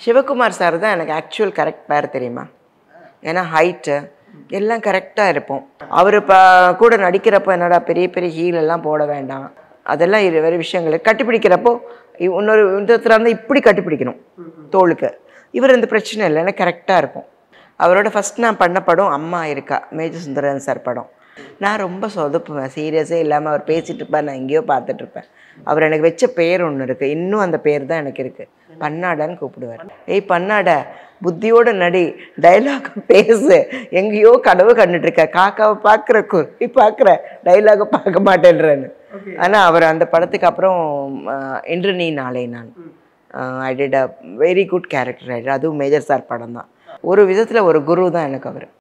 Sivakumar sir தான் எனக்கு actual correct பேர் தெரியுமா ஏன்னா ஹைட்டு எல்லாம் கரெக்டாக இருப்போம் அவர் இப்போ கூட நடிக்கிறப்போ என்னடா பெரிய பெரிய ஹீல் எல்லாம் போட வேண்டாம் அதெல்லாம் இரு வேறு விஷயங்கள் கட்டிப்பிடிக்கிறப்போ இ- இன்னொரு விதத்தில் இருந்தால் இப்படி கட்டிப்பிடிக்கணும் தோளுக்கு இவர் இந்த பிரச்சனை இல்லை எனக்கு கரெக்டாக இருக்கும் அவரோட ஃபஸ்ட் நான் பண்ண படம் அம்மா இருக்கா மேஜர் சுந்தரன் சார் படம் நான் ரொம்ப சொதப்புவேன் சீரியஸே இல்லாமல் அவர் பேசிட்டு இருப்பேன் நான் எங்கேயோ பார்த்துட்டு இருப்பேன் அவர் எனக்கு வச்ச பேர் ஒன்று இருக்குது இன்னும் அந்த பேர் தான் எனக்கு இருக்குது பன்னாடான்னு கூப்பிடுவார் ஏய் பன்னாடா புத்தியோட நடி டைலாக் பேசு எங்கேயோ கனவு கண்டுட்டு இருக்க காக்காவை பார்க்குற குறி பார்க்குற டைலாகை பார்க்க மாட்டேன்றேன்னு ஆனால் அவர் அந்த படத்துக்கு அப்புறம் ஆஹ், இன்று நீ நாளை நான் I did a very good character அதுவும் மேஜர் சார் படம் தான் ஒரு விதத்தில் ஒரு குரு தான் எனக்கு அவர்